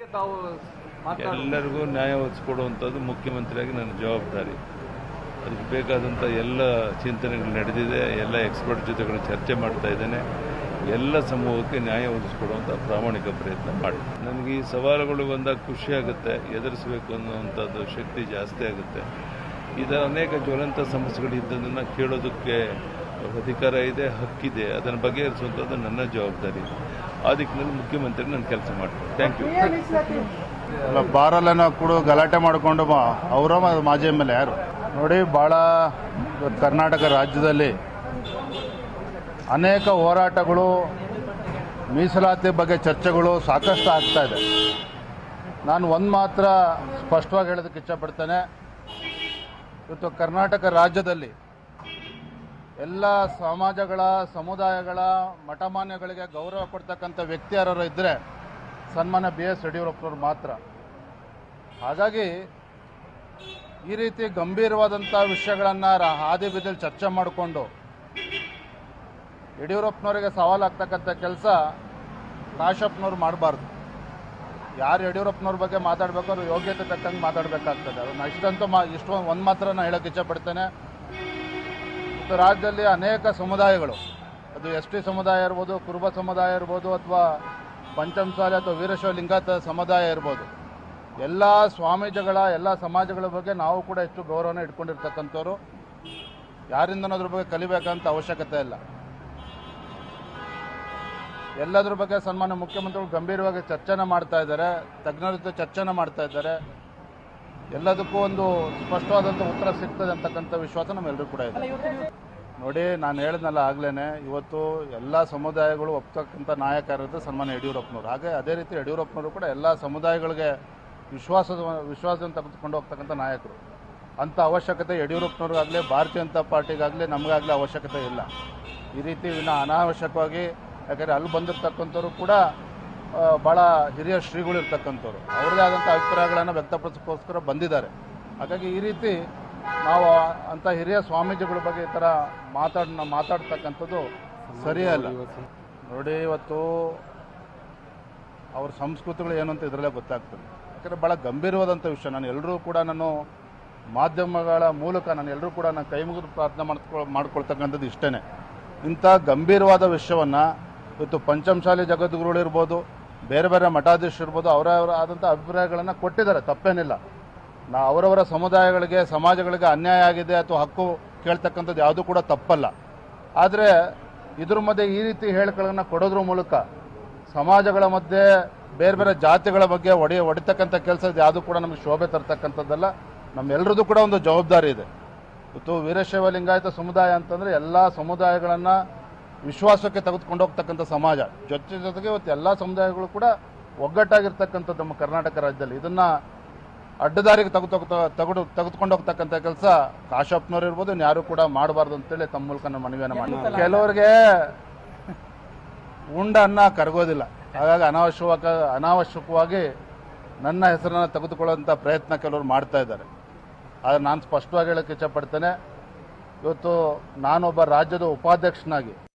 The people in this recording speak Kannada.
ತಾವು ಮಾತನಾಡ ಎಲ್ಲರಿಗೂ ನ್ಯಾಯ ಒದಗಿಸ್ಕೊಡುವಂಥದ್ದು ಮುಖ್ಯಮಂತ್ರಿಯಾಗಿ ನನ್ನ ಜವಾಬ್ದಾರಿ ಅದಕ್ಕೆ ಬೇಕಾದಂಥ ಎಲ್ಲ ಚಿಂತನೆಗಳು ನಡೆದಿದೆ ಎಲ್ಲ ಎಕ್ಸ್ಪರ್ಟ್ ಜೊತೆಗಳು ಚರ್ಚೆ ಮಾಡ್ತಾ ಇದ್ದೇನೆ ಎಲ್ಲ ಸಮೂಹಕ್ಕೆ ನ್ಯಾಯ ಒದಗಿಸ್ಕೊಡುವಂಥ ಪ್ರಾಮಾಣಿಕ ಪ್ರಯತ್ನ ಮಾಡಿ ನನಗೆ ಈ ಸವಾಲುಗಳು ಬಂದಾಗ ಖುಷಿ ಆಗುತ್ತೆ ಎದುರಿಸಬೇಕು ಅನ್ನುವಂಥದ್ದು ಶಕ್ತಿ ಜಾಸ್ತಿ ಆಗುತ್ತೆ ಇದರ ಅನೇಕ ಜ್ವಲಂತ ಸಮಸ್ಯೆಗಳಿದ್ದದನ್ನು ಕೇಳೋದಕ್ಕೆ ಅಧಿಕಾರ ಇದೆ ಹಕ್ಕಿದೆ ಅದನ್ನು ಬಗೆಹರಿಸುವಂಥದ್ದು ನನ್ನ ಜವಾಬ್ದಾರಿ ಆ ದಿಕ್ಕಿನಲ್ಲಿ ಮುಖ್ಯಮಂತ್ರಿ ನಾನು ಕೆಲಸ ಮಾಡ್ತೀನಿ ಥ್ಯಾಂಕ್ ಯು ಅಲ್ಲ ಬಾರಲ್ಲೇನೋ ಕೂಡ ಗಲಾಟೆ ಮಾಡಿಕೊಂಡು ಅವರ ಮಾಜಿ ಎಮ್ ಎಲ್ ಎ ಯಾರು ನೋಡಿ ಭಾಳ ಕರ್ನಾಟಕ ರಾಜ್ಯದಲ್ಲಿ ಅನೇಕ ಹೋರಾಟಗಳು ಮೀಸಲಾತಿ ಬಗ್ಗೆ ಚರ್ಚೆಗಳು ಸಾಕಷ್ಟು ಆಗ್ತಾ ಇದೆ ನಾನು ಒಂದು ಮಾತ್ರ ಸ್ಪಷ್ಟವಾಗಿ ಹೇಳೋದಕ್ಕೆ ಇಷ್ಟಪಡ್ತೇನೆ ಇವತ್ತು ಕರ್ನಾಟಕ ರಾಜ್ಯದಲ್ಲಿ ಎಲ್ಲ ಸಮಾಜಗಳ ಸಮುದಾಯಗಳ ಮಠಮಾನ್ಯಗಳಿಗೆ ಗೌರವ ಕೊಡ್ತಕ್ಕಂಥ ವ್ಯಕ್ತಿ ಯಾರು ಇದ್ದರೆ ಸನ್ಮಾನ್ಯ ಬಿ ಎಸ್ ಯಡಿಯೂರಪ್ಪನವ್ರು ಮಾತ್ರ ಹಾಗಾಗಿ ಈ ರೀತಿ ಗಂಭೀರವಾದಂಥ ವಿಷಯಗಳನ್ನು ಹಾದಿ ಬೀದಿಯಲ್ಲಿ ಚರ್ಚೆ ಮಾಡಿಕೊಂಡು ಯಡಿಯೂರಪ್ಪನವರಿಗೆ ಸವಾಲಾಗ್ತಕ್ಕಂಥ ಕೆಲಸ ಕಾಶಪ್ಪನವ್ರು ಮಾಡಬಾರ್ದು ಯಾರು ಯಡಿಯೂರಪ್ಪನವ್ರ ಬಗ್ಗೆ ಮಾತಾಡಬೇಕು ಅವ್ರು ಯೋಗ್ಯತೆ ತಕ್ಕಂಗೆ ಮಾತಾಡಬೇಕಾಗ್ತದೆ ಅದನ್ನು ಇಷ್ಟಂತೂ ಮಾ ಇಷ್ಟು ಒಂದು ಮಾತ್ರ ನಾನು ಹೇಳೋಕ್ಕೆ ಇಷ್ಟಪಡ್ತೇನೆ ಮತ್ತು ರಾಜ್ಯದಲ್ಲಿ ಅನೇಕ ಸಮುದಾಯಗಳು ಅದು ಎಸ್ ಟಿ ಸಮುದಾಯ ಇರ್ಬೋದು ಕುರುಬ ಸಮುದಾಯ ಇರ್ಬೋದು ಅಥವಾ ಪಂಚಮಸಾಲಿ ಅಥವಾ ವೀರಶೈವ ಲಿಂಗಾಯತ ಸಮುದಾಯ ಇರ್ಬೋದು ಎಲ್ಲ ಸ್ವಾಮೀಜಿಗಳ ಎಲ್ಲ ಸಮಾಜಗಳ ಬಗ್ಗೆ ನಾವು ಕೂಡ ಹೆಚ್ಚು ಗೌರವನ ಇಟ್ಕೊಂಡಿರ್ತಕ್ಕಂಥವ್ರು ಯಾರಿಂದನೂ ಅದ್ರ ಬಗ್ಗೆ ಕಲಿಬೇಕಂತ ಅವಶ್ಯಕತೆ ಇಲ್ಲ ಎಲ್ಲದ್ರ ಬಗ್ಗೆ ಸನ್ಮಾನ್ಯ ಮುಖ್ಯಮಂತ್ರಿಗಳು ಗಂಭೀರವಾಗಿ ಚರ್ಚೆನ ಮಾಡ್ತಾ ಇದ್ದಾರೆ ತಜ್ಞರ ಜೊತೆ ಚರ್ಚೆನ ಮಾಡ್ತಾ ಇದ್ದಾರೆ ಎಲ್ಲದಕ್ಕೂ ಒಂದು ಸ್ಪಷ್ಟವಾದಂಥ ಉತ್ತರ ಸಿಗ್ತದೆ ಅಂತಕ್ಕಂಥ ವಿಶ್ವಾಸ ನಮ್ಮೆಲ್ಲರೂ ಕೂಡ ಇದೆ ನೋಡಿ ನಾನು ಹೇಳಿದ್ನಲ್ಲ ಆಗ್ಲೇ ಇವತ್ತು ಎಲ್ಲ ಸಮುದಾಯಗಳು ಒಪ್ತಕ್ಕಂಥ ನಾಯಕರಿದ್ದು ಸನ್ಮಾನ್ಯ ಯಡಿಯೂರಪ್ಪನವರು ಹಾಗೆ ಅದೇ ರೀತಿ ಯಡಿಯೂರಪ್ಪನವರು ಕೂಡ ಎಲ್ಲ ಸಮುದಾಯಗಳಿಗೆ ವಿಶ್ವಾಸದ ವಿಶ್ವಾಸದಿಂದ ತೆಗೆದುಕೊಂಡು ಹೋಗ್ತಕ್ಕಂಥ ನಾಯಕರು ಅಂಥ ಅವಶ್ಯಕತೆ ಯಡಿಯೂರಪ್ಪನವ್ರಿಗಾಗಲಿ ಭಾರತೀಯ ಜನತಾ ಪಾರ್ಟಿಗಾಗಲಿ ನಮಗಾಗಲಿ ಅವಶ್ಯಕತೆ ಇಲ್ಲ ಈ ರೀತಿ ವಿನ ಅನಾವಶ್ಯಕವಾಗಿ ಯಾಕಂದರೆ ಅಲ್ಲಿ ಬಂದಿರ್ತಕ್ಕಂಥವ್ರು ಕೂಡ ಆ, ಭಾಳ ಹಿರಿಯ ಶ್ರೀಗಳು ಇರ್ತಕ್ಕಂಥವ್ರು ಅವ್ರದ್ದೇ ಆದಂಥ ಅಭಿಪ್ರಾಯಗಳನ್ನು ವ್ಯಕ್ತಪಡಿಸೋಕ್ಕೋಸ್ಕರ ಬಂದಿದ್ದಾರೆ ಹಾಗಾಗಿ ಈ ರೀತಿ ನಾವು ಅಂಥ ಹಿರಿಯ ಸ್ವಾಮೀಜಿಗಳ ಬಗ್ಗೆ ಈ ಥರ ಮಾತಾಡ್ ಮಾತಾಡ್ತಕ್ಕಂಥದ್ದು ಸರಿಯಲ್ಲ ನೋಡಿ ಇವತ್ತು ಅವ್ರ ಸಂಸ್ಕೃತಿಗಳು ಏನು ಅಂತ ಇದರಲ್ಲೇ ಗೊತ್ತಾಗ್ತದೆ ಯಾಕಂದರೆ ಭಾಳ ಗಂಭೀರವಾದಂಥ ವಿಷಯ ನಾನು ಎಲ್ಲರೂ ಕೂಡ ನಾನು ಮಾಧ್ಯಮಗಳ ಮೂಲಕ ನಾನು ಎಲ್ಲರೂ ಕೂಡ ನಾನು ಕೈ ಮುಗಿದು ಪ್ರಾರ್ಥನೆ ಮಾಡ್ಕೊ ಮಾಡ್ಕೊಳ್ತಕ್ಕಂಥದ್ದು ಇಷ್ಟೇ ಇಂಥ ಗಂಭೀರವಾದ ವಿಷಯವನ್ನು ಇವತ್ತು ಪಂಚಮಶಾಲಿ ಜಗದ್ಗುರುಗಳು ಇರ್ಬೋದು ಬೇರೆ ಬೇರೆ ಮಠಾಧೀಶರು ಇರ್ಬೋದು ಅವರವರ ಆದಂಥ ಅಭಿಪ್ರಾಯಗಳನ್ನು ಕೊಟ್ಟಿದ್ದಾರೆ ತಪ್ಪೇನಿಲ್ಲ ನಾ ಅವರವರ ಸಮುದಾಯಗಳಿಗೆ ಸಮಾಜಗಳಿಗೆ ಅನ್ಯಾಯ ಆಗಿದೆ ಅಥವಾ ಹಕ್ಕು ಕೇಳ್ತಕ್ಕಂಥದ್ದು ಯಾವುದೂ ಕೂಡ ತಪ್ಪಲ್ಲ ಆದರೆ ಇದ್ರ ಮಧ್ಯೆ ಈ ರೀತಿ ಹೇಳಿಕೆಗಳನ್ನು ಕೊಡೋದ್ರ ಮೂಲಕ ಸಮಾಜಗಳ ಮಧ್ಯೆ ಬೇರೆ ಬೇರೆ ಜಾತಿಗಳ ಬಗ್ಗೆ ಒಡೆ ಹೊಡಿತಕ್ಕಂಥ ಕೆಲಸ ಯಾವುದು ಕೂಡ ನಮಗೆ ಶೋಭೆ ತರ್ತಕ್ಕಂಥದ್ದಲ್ಲ ನಮ್ಮೆಲ್ಲರದ್ದು ಕೂಡ ಒಂದು ಜವಾಬ್ದಾರಿ ಇದೆ ಇವತ್ತು ವೀರಶೈವ ಲಿಂಗಾಯತ ಸಮುದಾಯ ಅಂತಂದರೆ ಎಲ್ಲ ಸಮುದಾಯಗಳನ್ನು ವಿಶ್ವಾಸಕ್ಕೆ ತೆಗೆದುಕೊಂಡು ಹೋಗ್ತಕ್ಕಂಥ ಸಮಾಜ ಜೊತೆ ಜೊತೆಗೆ ಇವತ್ತು ಎಲ್ಲ ಸಮುದಾಯಗಳು ಕೂಡ ಒಗ್ಗಟ್ಟಾಗಿರ್ತಕ್ಕಂಥದ್ದು ನಮ್ಮ ಕರ್ನಾಟಕ ರಾಜ್ಯದಲ್ಲಿ ಇದನ್ನು ಅಡ್ಡದಾರಿಗೆ ತೆಗೆದು ತೆಗೆದು ತೆಗೆದುಕೊಂಡು ಹೋಗ್ತಕ್ಕಂಥ ಕೆಲಸ ಕಾಶಪ್ಪನವ್ರು ಇರ್ಬೋದು ಯಾರು ಕೂಡ ಮಾಡಬಾರ್ದು ಅಂತೇಳಿ ತಮ್ಮ ಮೂಲಕ ನಾನು ಮನವಿಯನ್ನು ಮಾಡಿ ಕೆಲವರಿಗೆ ಉಂಡ ಅನ್ನ ಕರಗೋದಿಲ್ಲ ಹಾಗಾಗಿ ಅನಾವಶ್ಯಕ ಅನಾವಶ್ಯಕವಾಗಿ ನನ್ನ ಹೆಸರನ್ನು ತೆಗೆದುಕೊಳ್ಳುವಂಥ ಪ್ರಯತ್ನ ಕೆಲವರು ಮಾಡ್ತಾ ಇದ್ದಾರೆ ಆದರೆ ನಾನು ಸ್ಪಷ್ಟವಾಗಿ ಹೇಳೋಕ್ಕೆ ಇಷ್ಟಪಡ್ತೇನೆ ಇವತ್ತು ನಾನೊಬ್ಬ ರಾಜ್ಯದ ಉಪಾಧ್ಯಕ್ಷನಾಗಿ